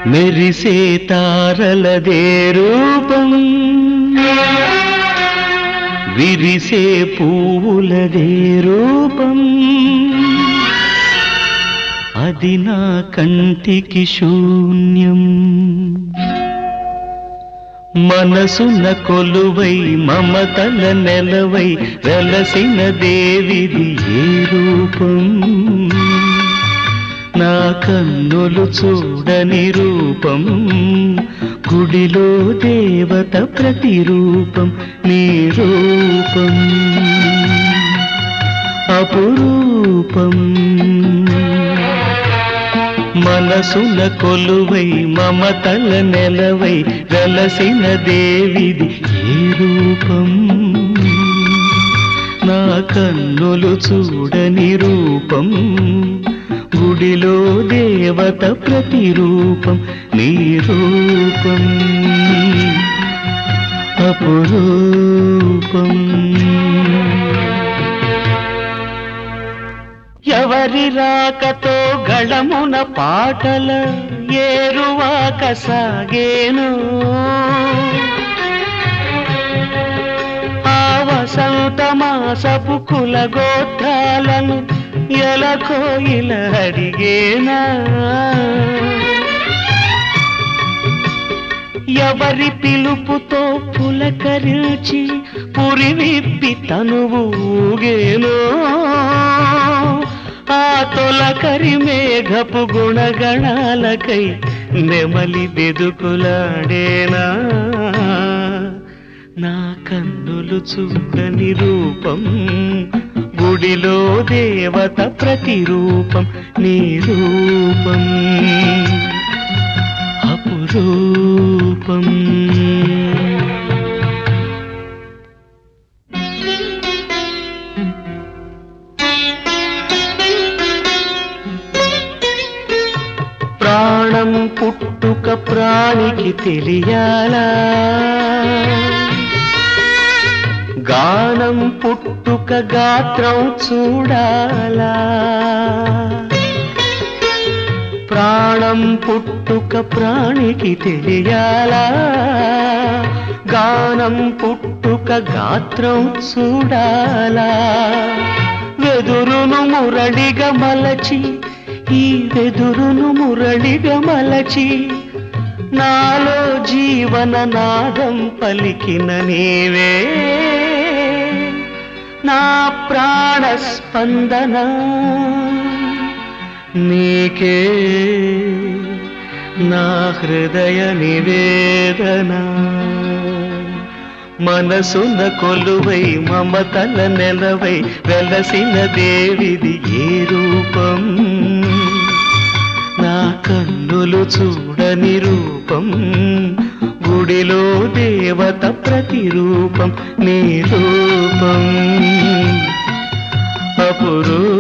మెరిసే తారలదే రూపం విరిసే పువ్వులదే రూపం అది నా కంటికి శూన్యం మనసున కొలువై మమతల నెలవై వెలసిన దేవిది ఏ రూపం నా కన్నులు చూడని రూపం గుడిలో దేవత ప్రతిరూపం నీ రూపం అపురూపం మనసున కొలువై మమతల నెలవై వెలసిన దేవిది ఏ రూపం నా కన్నులు చూడని రూపం గుడిలో దేవత ప్రతిరూపం నీ రూపం అపురూపం ఎవరి రాకతో గళమున పాటల ఏరువాక సాగేను ఆ వసంత మాసపు కుల గోత్రాలను ఎలకోయిల అడిగేనా ఎవరి పిలుపుతో పులకరించి పురి విప్పి తనువు ఊగేనో ఆ తొలకరి మేఘపు గుణగణాలకై నెమలి బెదుకులాడేనా నా కన్నులు చూడని రూపం గుడిలో దేవత ప్రతిరూపం నీ రూపం అపురూపం ప్రాణం పుట్టుక ప్రాణికి తెలియాలా గానం పుట్టుక గాత్రం చూడాలా ప్రాణం పుట్టుక ప్రాణికి తెలియాలా గానం పుట్టుక గాత్రం చూడాలా వెదురును మురళిగా మలచి ఈ వెదురును మురళిగా మలచి నాలో జీవన నాదం పలికిన నీవే నా ప్రాణ స్పందన నీకే నా హృదయ నివేదన మనసున కొలువై మమతల నెలవై వెలసిన దేవిది ఏ రూపం నా కన్నులు చూడని రూపం గుడిలో దేవత ప్రతిరూపం నీ రూపం అపురూ